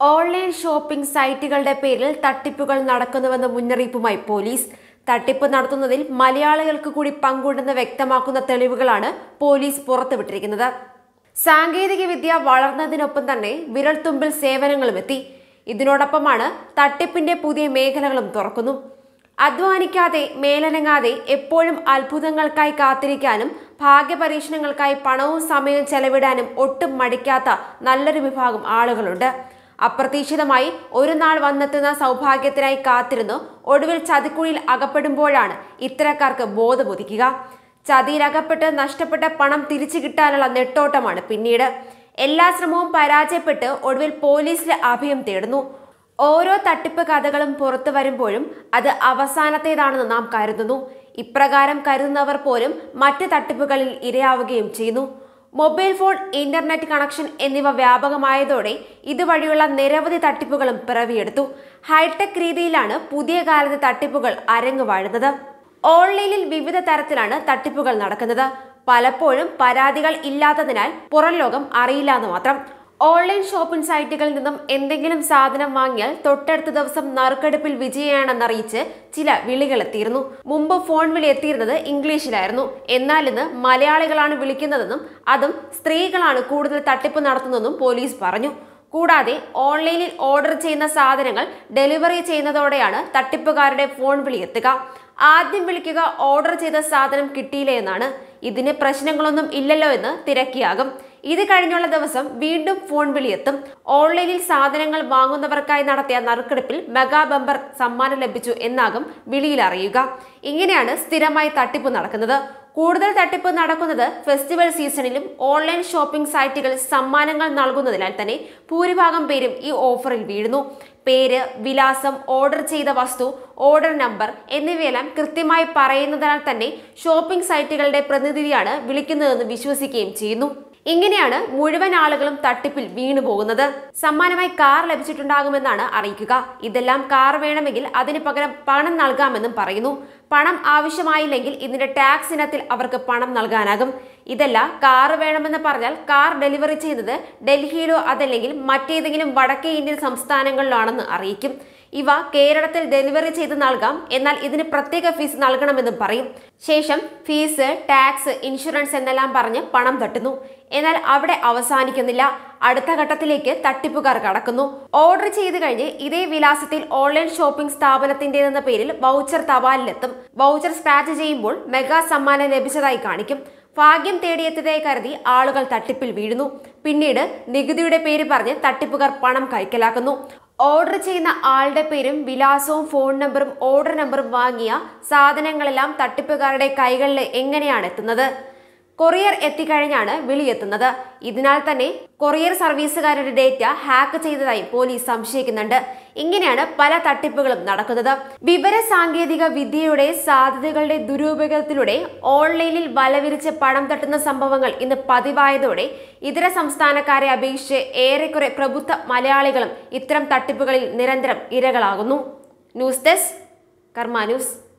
online shopping സൈറ്റുകളുടെ പേരിൽ തട്ടിപ്പുകൾ നടക്കുന്നുവെന്ന മുന്നറിയിപ്പുമായി പോലീസ് തട്ടിപ്പ് നടത്തുന്നതിൽ മലയാളികൾക്ക് കൂടി പങ്കുണ്ടെന്ന് വ്യക്തമാക്കുന്ന തെളിവുകളാണ് പോലീസ് പുറത്തുവിട്ടിരിക്കുന്നത് സാങ്കേതിക വിദ്യ വളർന്നതിനൊപ്പം തന്നെ വിരൽത്തുമ്പിൽ സേവനങ്ങളും എത്തി ഇതിനോടൊപ്പമാണ് തട്ടിപ്പിന്റെ പുതിയ മേഖലകളും തുറക്കുന്നു അധ്വാനിക്കാതെ മേലനങ്ങാതെ എപ്പോഴും അത്ഭുതങ്ങൾക്കായി കാത്തിരിക്കാനും ഭാഗ്യപരീക്ഷണങ്ങൾക്കായി പണവും സമയവും ചെലവിടാനും ഒട്ടും മടിക്കാത്ത നല്ലൊരു വിഭാഗം ആളുകളുണ്ട് അപ്രതീക്ഷിതമായി ഒരു നാൾ വന്നെത്തുന്ന സൗഭാഗ്യത്തിനായി കാത്തിരുന്നു ഒടുവിൽ ചതിക്കുഴിയിൽ അകപ്പെടുമ്പോഴാണ് ഇത്തരക്കാർക്ക് ബോധമുദിക്കുക ചതിയിലകപ്പെട്ട് നഷ്ടപ്പെട്ട പണം തിരിച്ചു കിട്ടാനുള്ള നെട്ടോട്ടമാണ് പിന്നീട് എല്ലാ ശ്രമവും പരാജയപ്പെട്ട് ഒടുവിൽ പോലീസിലെ അഭയം തേടുന്നു ഓരോ തട്ടിപ്പ് കഥകളും പുറത്തു വരുമ്പോഴും അത് അവസാനത്തേതാണെന്ന് നാം കരുതുന്നു ഇപ്രകാരം കരുതുന്നവർ പോലും മറ്റ് തട്ടിപ്പുകളിൽ ഇരയാവുകയും ചെയ്യുന്നു മൊബൈൽ ഫോൺ ഇന്റർനെറ്റ് കണക്ഷൻ എന്നിവ വ്യാപകമായതോടെ ഇതുവഴിയുള്ള നിരവധി തട്ടിപ്പുകളും പിറവിയെടുത്തു ഹൈടെക് രീതിയിലാണ് പുതിയ കാലത്തെ തട്ടിപ്പുകൾ അരങ്ങുവാഴുന്നത് ഓൺലൈനിൽ വിവിധ തരത്തിലാണ് തട്ടിപ്പുകൾ നടക്കുന്നത് പലപ്പോഴും പരാതികൾ ഇല്ലാത്തതിനാൽ പുറം ലോകം അറിയില്ല എന്ന് മാത്രം ഓൺലൈൻ ഷോപ്പിംഗ് സൈറ്റുകളിൽ നിന്നും എന്തെങ്കിലും സാധനം വാങ്ങിയാൽ തൊട്ടടുത്ത ദിവസം നറുക്കെടുപ്പിൽ വിജയാണെന്നറിയിച്ച് ചില വിളികളെത്തിയിരുന്നു മുമ്പ് ഫോൺ വിളി എത്തിയിരുന്നത് ഇംഗ്ലീഷിലായിരുന്നു എന്നാൽ ഇന്ന് മലയാളികളാണ് വിളിക്കുന്നതെന്നും അതും സ്ത്രീകളാണ് കൂടുതൽ തട്ടിപ്പ് നടത്തുന്നതെന്നും പോലീസ് പറഞ്ഞു കൂടാതെ ഓൺലൈനിൽ ഓർഡർ ചെയ്യുന്ന സാധനങ്ങൾ ഡെലിവറി ചെയ്യുന്നതോടെയാണ് തട്ടിപ്പുകാരുടെ ഫോൺ വിളി എത്തുക ആദ്യം വിളിക്കുക ഓർഡർ ചെയ്ത സാധനം കിട്ടിയില്ലേ എന്നാണ് ഇതിന് പ്രശ്നങ്ങളൊന്നും ഇല്ലല്ലോ എന്ന് തിരക്കിയാകും ഇത് കഴിഞ്ഞുള്ള ദിവസം വീണ്ടും ഫോൺ വിളി എത്തും ഓൺലൈനിൽ സാധനങ്ങൾ വാങ്ങുന്നവർക്കായി നടത്തിയ നറുക്കെടുപ്പിൽ മെഗാ ബമ്പർ സമ്മാനം ലഭിച്ചു എന്നാകും വിളിയിൽ അറിയുക ഇങ്ങനെയാണ് സ്ഥിരമായി തട്ടിപ്പ് നടക്കുന്നത് കൂടുതൽ തട്ടിപ്പ് നടക്കുന്നത് ഫെസ്റ്റിവൽ സീസണിലും ഓൺലൈൻ ഷോപ്പിംഗ് സൈറ്റുകൾ സമ്മാനങ്ങൾ നൽകുന്നതിനാൽ തന്നെ ഭൂരിഭാഗം പേരും ഈ ഓഫറിൽ വീഴുന്നു പേര് വിലാസം ഓർഡർ ചെയ്ത വസ്തു ഓർഡർ നമ്പർ എന്നിവയെല്ലാം കൃത്യമായി പറയുന്നതിനാൽ തന്നെ ഷോപ്പിംഗ് സൈറ്റുകളുടെ പ്രതിനിധിയാണ് വിളിക്കുന്നതെന്ന് വിശ്വസിക്കുകയും ചെയ്യുന്നു ഇങ്ങനെയാണ് മുഴുവൻ ആളുകളും തട്ടിപ്പിൽ വീണു പോകുന്നത് സമ്മാനമായി കാർ ലഭിച്ചിട്ടുണ്ടാകുമെന്നാണ് അറിയിക്കുക ഇതെല്ലാം കാർ വേണമെങ്കിൽ അതിന് പകരം പണം നൽകാമെന്നും പറയുന്നു പണം ആവശ്യമായില്ലെങ്കിൽ ഇതിന്റെ ടാക്സ് ഇനത്തിൽ അവർക്ക് പണം നൽകാനാകും ഇതല്ല കാർ വേണമെന്ന് പറഞ്ഞാൽ കാർ ഡെലിവറി ചെയ്യുന്നത് ഡൽഹിയിലോ അതല്ലെങ്കിൽ മറ്റേതെങ്കിലും വടക്കേ ഇന്ത്യൻ സംസ്ഥാനങ്ങളിലാണെന്ന് അറിയിക്കും ഇവ കേരളത്തിൽ ഡെലിവറി ചെയ്ത് നൽകാം എന്നാൽ ഇതിന് പ്രത്യേക ഫീസ് നൽകണമെന്നും പറയും ശേഷം ഫീസ് ടാക്സ് ഇൻഷുറൻസ് എന്നെല്ലാം പറഞ്ഞ് പണം തട്ടുന്നു എന്നാൽ അവിടെ അവസാനിക്കുന്നില്ല അടുത്ത ഘട്ടത്തിലേക്ക് തട്ടിപ്പുകാർ കടക്കുന്നു ഓർഡർ ചെയ്ത് കഴിഞ്ഞ് ഇതേ വിലാസത്തിൽ ഓൺലൈൻ ഷോപ്പിംഗ് സ്ഥാപനത്തിന്റേതെന്ന പേരിൽ വൗച്ചർ തപാലിലെത്തും വൗച്ചർ സ്ക്രാച്ച് ചെയ്യുമ്പോൾ മെഗാ സമ്മാനം ലഭിച്ചതായി കാണിക്കും ഭാഗ്യം തേടിയെത്തിയതായി കരുതി ആളുകൾ തട്ടിപ്പിൽ വീഴുന്നു പിന്നീട് നികുതിയുടെ പേര് പറഞ്ഞ് തട്ടിപ്പുകാർ പണം കൈക്കലാക്കുന്നു ഓർഡർ ചെയ്യുന്ന ആളുടെ പേരും വിലാസവും ഫോൺ നമ്പറും ഓർഡർ നമ്പറും വാങ്ങിയ സാധനങ്ങളെല്ലാം തട്ടിപ്പുകാരുടെ കൈകളിൽ എങ്ങനെയാണ് എത്തുന്നത് കൊറിയർ എത്തിക്കഴിഞ്ഞാണ് വിളിയെത്തുന്നത് ഇതിനാൽ തന്നെ കൊറിയർ സർവീസുകാരുടെ ഡേറ്റ ഹാക്ക് ചെയ്തതായി പോലീസ് സംശയിക്കുന്നുണ്ട് ഇങ്ങനെയാണ് പല തട്ടിപ്പുകളും നടക്കുന്നത് വിവര സാങ്കേതിക വിദ്യയുടെ സാധ്യതകളുടെ ദുരുപയോഗത്തിലൂടെ ഓൺലൈനിൽ വലവിരിച്ച് പണം തട്ടുന്ന സംഭവങ്ങൾ ഇന്ന് പതിവായതോടെ ഇതര സംസ്ഥാനക്കാരെ അപേക്ഷിച്ച് ഏറെക്കുറെ പ്രബുദ്ധ മലയാളികളും ഇത്തരം തട്ടിപ്പുകളിൽ നിരന്തരം ഇരകളാകുന്നു ന്യൂസ് ഡെസ്ക് കർമ്മ ന്യൂസ്